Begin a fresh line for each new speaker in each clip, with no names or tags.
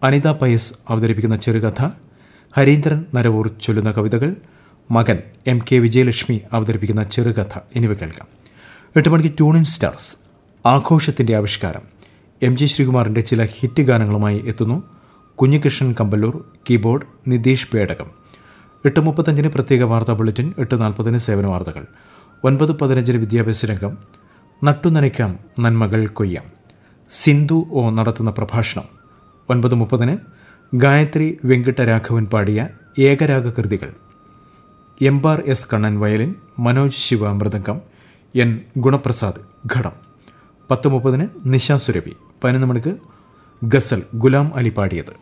Anitha Pius അവതരിപ്പിക്കുന്ന ചെറുകഥ ഹരീന്ദ്രൻ നരവൂർ ചൊല്ലുന്ന കവിതകൾ മകൻ എം കെ വിജയലക്ഷ്മി അവതരിപ്പിക്കുന്ന ചെറുകഥ എന്നിവ കേൾക്കാം എട്ട് മണിക്ക് ട്യൂണിൻ സ്റ്റാർസ് ആഘോഷത്തിൻ്റെ ആവിഷ്കാരം എം ജി ശ്രീകുമാറിൻ്റെ ചില ഹിറ്റ് ഗാനങ്ങളുമായി എത്തുന്നു കുഞ്ഞികൃഷ്ണൻ കമ്പല്ലൂർ കീബോർഡ് നിതീഷ് പേടകം എട്ട് മുപ്പത്തഞ്ചിന് പ്രത്യേക വാർത്താ ബുള്ളറ്റിൻ എട്ട് നാൽപ്പതിന് സേവന വാർത്തകൾ ഒൻപത് പതിനഞ്ചിന് വിദ്യാഭ്യാസ രംഗം നട്ടുനനയ്ക്കാം നന്മകൾ കൊയ്യാം സിന്ധു ഓ നടത്തുന്ന പ്രഭാഷണം ഒൻപത് മുപ്പതിന് ഗായത്രി വെങ്കിട്ടരാഘവൻ പാടിയ ഏകരാഗ കൃതികൾ Embar S Kannan violin Manoj Siva mridangam N Gunaprasad ghatam പത്ത് മുപ്പതിന് നിശാ സുരഭി പതിനൊന്ന് മണിക്ക് ഗസൽ ഗുലാം അലി പാടിയത്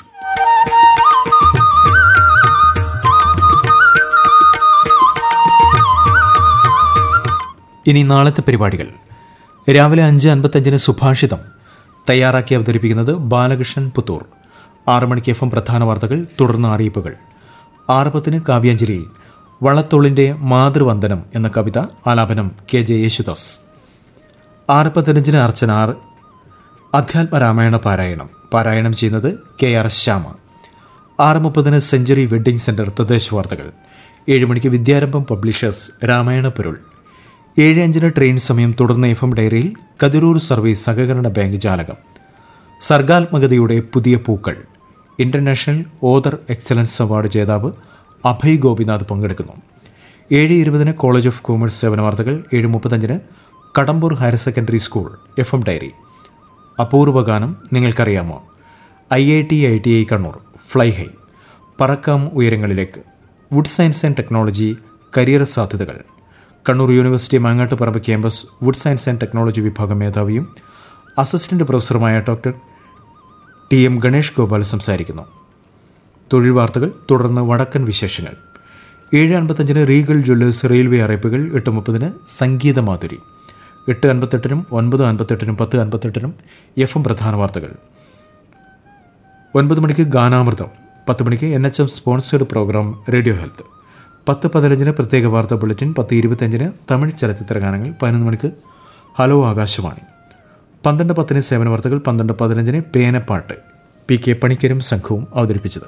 ഇനി നാളത്തെ പരിപാടികൾ രാവിലെ അഞ്ച് അൻപത്തഞ്ചിന് സുഭാഷിതം തയ്യാറാക്കി അവതരിപ്പിക്കുന്നത് ബാലകൃഷ്ണൻ പുത്തൂർ ആറ് മണിക്ക് എഫ് എം പ്രധാന വാർത്തകൾ തുടർന്ന് അറിയിപ്പുകൾ ആറ് പത്തിന് കാവ്യാഞ്ജലിയിൽ വള്ളത്തോളിൻ്റെ മാതൃവന്ദനം എന്ന കവിത ആലാപനം കെ ജെ യേശുദാസ് ആറ് പതിനഞ്ചിന് അർച്ചന ആറ് അധ്യാത്മ രാമായണ പാരായണം പാരായണം ചെയ്യുന്നത് കെ ആർ ശ്യാമ ആറ് മുപ്പതിന് സെഞ്ചുറി വെഡ്ഡിംഗ് സെൻറ്റർ തദ്ദേശ വാർത്തകൾ ഏഴ് മണിക്ക് വിദ്യാരംഭം പബ്ലിഷേഴ്സ് രാമായണ പൊരുൾ ഏഴ് അഞ്ചിന് ട്രെയിൻ സമയം തുടർന്ന് എഫ് എം ഡയറിയിൽ കതിരൂർ സർവീസ് സഹകരണ ബാങ്ക് ജാലകം സർഗാത്മകതയുടെ പുതിയ പൂക്കൾ ഇന്റർനാഷണൽ ഓദർ എക്സലൻസ് അവാർഡ് ജേതാവ് അഭയ് ഗോപിനാഥ് പങ്കെടുക്കുന്നു ഏഴ് ഇരുപതിന് കോളേജ് ഓഫ് കോമേഴ്സ് സേവന വാർത്തകൾ ഏഴ് മുപ്പത്തഞ്ചിന് Kadambur higher secondary school F M diary അപൂർവ ഗാനം നിങ്ങൾക്കറിയാമോ I I T I T I Kannur fly high പറക്കാം ഉയരങ്ങളിലേക്ക് wood science and technology career സാധ്യതകൾ Kannur university Mangattuparamba campus wood science and technology വിഭാഗം മേധാവിയും അസിസ്റ്റന്റ് പ്രൊഫസറുമായ doctor T M Ganesh Gopal സംസാരിക്കുന്നു തൊഴിൽ വാർത്തകൾ തുടർന്ന് വടക്കൻ വിശേഷങ്ങൾ ഏഴ് അൻപത്തഞ്ചിന് റീഗൽ ജ്വല്ലേഴ്സ് റെയിൽവേ അറിയിപ്പുകൾ എട്ട് മുപ്പതിന് സംഗീത മാധുരി എട്ട് അൻപത്തെട്ടിനും ഒൻപത് അൻപത്തെട്ടിനും പത്ത് അൻപത്തെട്ടിനും എഫ് എം പ്രധാന വാർത്തകൾ ഒൻപത് മണിക്ക് ഗാനാമൃതം പത്ത് മണിക്ക് N H M sponsored programme radio health പത്ത് പതിനഞ്ചിന് പ്രത്യേക വാർത്താ ബുള്ളറ്റിൻ പത്ത് ഇരുപത്തഞ്ചിന് തമിഴ് ചലച്ചിത്ര ഗാനങ്ങൾ പതിനൊന്ന് മണിക്ക് ഹലോ ആകാശവാണി പന്ത്രണ്ട് പത്തിന് സേവന വാർത്തകൾ പന്ത്രണ്ട് പതിനഞ്ചിന് പേനപ്പാട്ട് പി കെ പണിക്കരും സംഘവും അവതരിപ്പിച്ചത്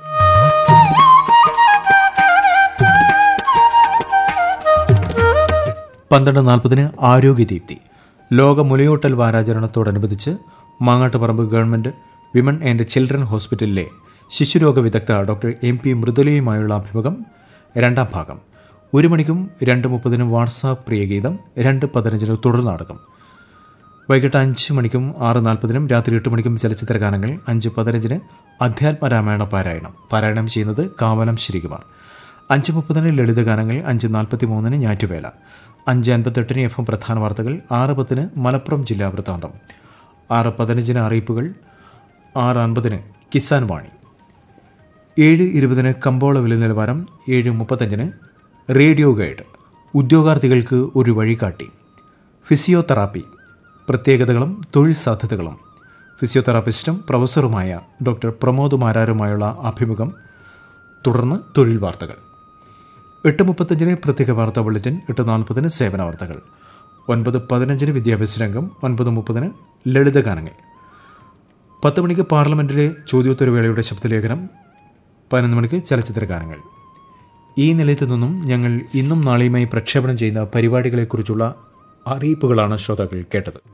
പന്ത്രണ്ട് നാൽപ്പതിന് ആരോഗ്യദീപ്തി ലോക മുലയൂട്ടൽ വാരാചരണത്തോടനുബന്ധിച്ച് Mangattuparamba government women and children ഹോസ്പിറ്റലിലെ ശിശുരോഗ വിദഗ്ധ ഡോക്ടർ എം പി മൃദുലയുമായുള്ള അഭിമുഖം രണ്ടാം ഭാഗം ഒരു മണിക്കും രണ്ട് മുപ്പതിനും വാട്സാപ്പ് പ്രിയഗീതം രണ്ട് പതിനഞ്ചിന് തുടർ നാടകം വൈകിട്ട് അഞ്ച് മണിക്കും ആറ് നാൽപ്പതിനും രാത്രി എട്ട് മണിക്കും ചലച്ചിത്ര ഗാനങ്ങൾ അഞ്ച് പതിനഞ്ചിന് അധ്യാത്മ രാമായണ പാരായണം പാരായണം ചെയ്യുന്നത് കാവലം ശ്രീകുമാർ അഞ്ച് മുപ്പതിന് ലളിതഗാനങ്ങൾ അഞ്ച് നാൽപ്പത്തി മൂന്നിന് ഞാറ്റുവേല അഞ്ച് അൻപത്തെട്ടിന് എഫ് എം പ്രധാന വാർത്തകൾ ആറ് പത്തിന് മലപ്പുറം ജില്ലാ വൃത്താന്തം ആറ് പതിനഞ്ചിന് അറിയിപ്പുകൾ ആറ് അൻപതിന് കിസാൻ വാണി ഏഴ് ഇരുപതിന് കമ്പോള വില നിലവാരം ഏഴ് മുപ്പത്തഞ്ചിന് റേഡിയോ ഗൈഡ് ഉദ്യോഗാർത്ഥികൾക്ക് ഒരു വഴികാട്ടി ഫിസിയോതെറാപ്പി പ്രത്യേകതകളും തൊഴിൽ സാധ്യതകളും ഫിസിയോതെറാപ്പിസ്റ്റും പ്രൊഫസറുമായ ഡോക്ടർ പ്രമോദ് മാരാരുമായുള്ള അഭിമുഖം തുടർന്ന് തൊഴിൽ വാർത്തകൾ എട്ട് മുപ്പത്തഞ്ചിന് പ്രത്യേക വാർത്താ ബുള്ളറ്റിൻ എട്ട് നാൽപ്പതിന് സേവന വാർത്തകൾ ഒൻപത് പതിനഞ്ചിന് വിദ്യാഭ്യാസ രംഗം ഒൻപത് മുപ്പതിന് ലളിതഗാനങ്ങൾ പത്ത് മണിക്ക് പാർലമെൻറ്റിലെ ചോദ്യോത്തരവേളയുടെ ശബ്ദലേഖനം പതിനൊന്ന് മണിക്ക് ചലച്ചിത്ര ഗാനങ്ങൾ ഈ നിലയത്തു നിന്നും ഞങ്ങൾ ഇന്നും നാളെയുമായി പ്രക്ഷേപണം ചെയ്യുന്ന പരിപാടികളെക്കുറിച്ചുള്ള അറിയിപ്പുകളാണ് ശ്രോതാക്കൾ കേട്ടത്